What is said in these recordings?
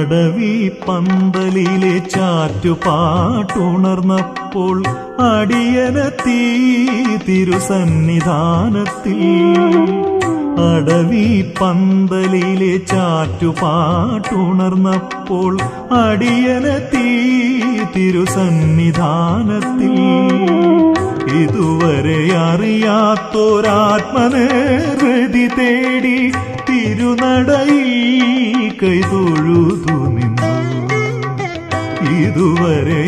അടവി പന്തലിലെ ചാറ്റുപാട്ടുണർന്നപ്പോൾ അടിയനത്തീ തിരുസന്നിധാനത്തിൽ അടവി പന്തലിലെ ചാറ്റുപാട്ടുണർന്നപ്പോൾ അടിയനത്തീ തിരുസന്നിധാനത്തിൽ ഇതുവരെ അറിയാത്തൊരാത്മനേർവൃതി തേടി തിരുനടയിൽ കൈതൊഴുതു നിന്നു ഇതുവരെ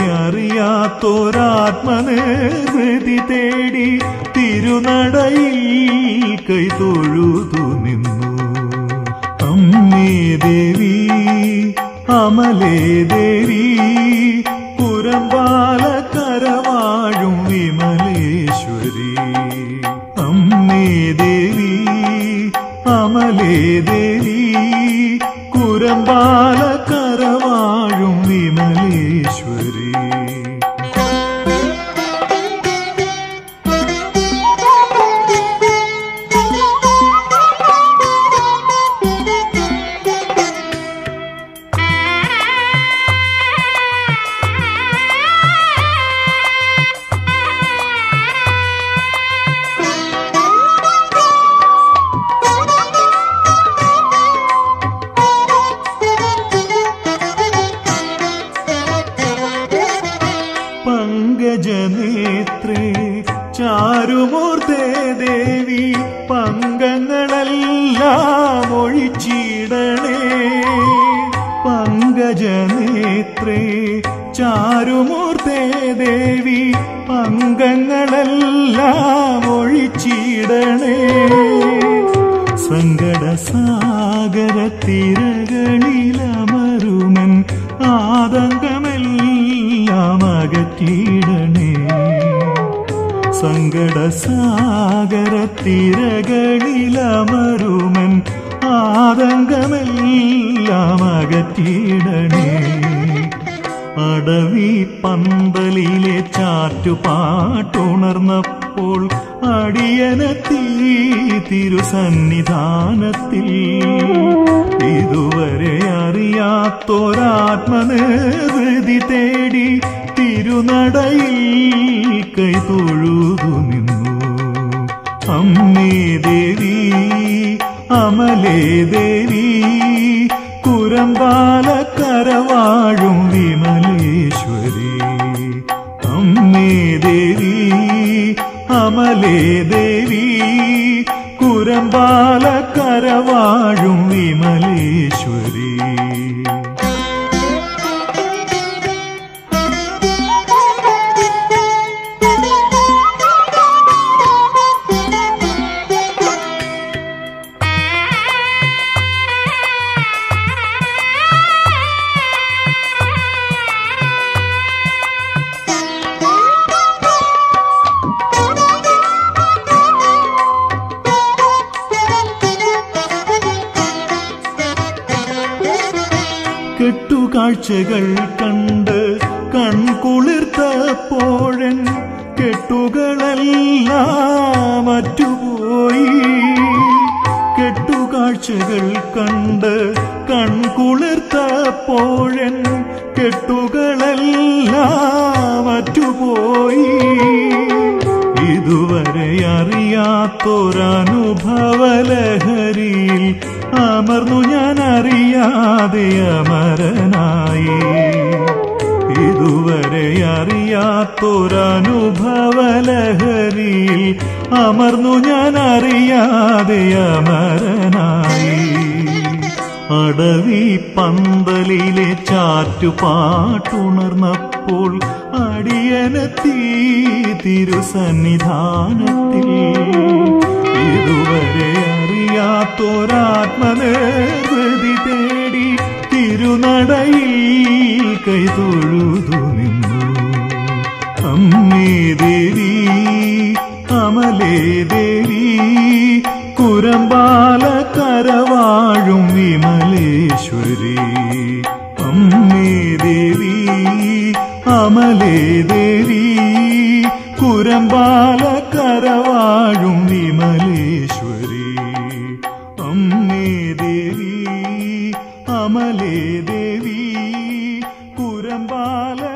അറിയാത്തൊരാത്മനേർവൃതി തേടി തിരുനടയിൽ കൈതൊഴുതു നിന്നു അമ്മേ ദേവി അമലേ ദേവി പുരമ്പാലക്കരവാഴും വിമലേശ്വരി അമ്മേ ദേവി അമലേ ദേവി കുരമ്പാലക്കരവാഴും വിമലേശ്വരി പങ്കജനേത്രേ ചാരുമൂർത്തേ ദേവി പങ്കങ്ങളെല്ലാം ഒഴിച്ചിടണേ പങ്കജനേത്രേ ചാരുമൂർത്തേ ദേവി പങ്കങ്ങളെല്ലാം ഒഴിച്ചിടണേ സങ്കടസാഗര തിരകളിലമരുമൻ ആതങ്കമെല്ലാം അകറ്റിയിടണേ സങ്കടസാഗര തിരകളിലമരുമൻ ആതങ്കമെല്ലാം അകറ്റിയിടണേ അടവി പന്തലിലെ ചാറ്റുപാട്ടുണർന്നപ്പോൾ അടിയനത്തീ തിരുസന്നിധാനത്തിൽ ഇതുവരെ അറിയാത്തൊരാത്മനിർവൃതി തേടി തിരുനടയിൽ കൈതൊഴുതു നിന്നു അമ്മേ ദേവി അമലേ ദേവി കുരമ്പാലക്കരവാഴും വിമലേശ്വരി അമ്മേ ദേവി അമലേ ദേവി കുരമ്പാലക്കരവാഴും വിമലേശ്വരി കെട്ടുകാഴ്ചകൾ കണ്ട് കൺകുളിർത്തപ്പോഴൻ കെട്ടുകളെല്ലാം മറ്റുപോയി കെട്ടുകാഴ്ചകൾ കണ്ട് കൺകുളിർത്തപ്പോഴൻ കെട്ടുകളെല്ലാം മറ്റുപോയി ഇതുവരെ അറിയാത്തൊരനുഭവലഹരിയിൽ അമർന്നു ഞാൻ അറിയാതെ അമരനായി ഇതുവരെ അറിയാത്തൊരനുഭവലഹരിയിൽ അമർന്നു ഞാൻ അറിയാതെ അമരനായി അടവി പന്തലിലെ ചാറ്റുപാട്ടുണർന്നപ്പോൾ അടിയനത്തീ തിരുസന്നിധാനത്തിൽ ഇതുവരെ അറിയാത്തൊരാത്മനിർവൃതി തേടി തിരുനടയിൽ കൈതൊഴുതു നിന്നു അമ്മേ ദേവി അമലേ ദേവി കുരമ്പാലക്കരവാഴും വിമലേശ്വരി അമ്മേ ദേവി അമലേ ദേവി കുരമ്പാലക്കരവാഴും വിമലേശ്വരി അമ്മേ ദേവി അമ അമലേ ദേവി കുരമ്പാല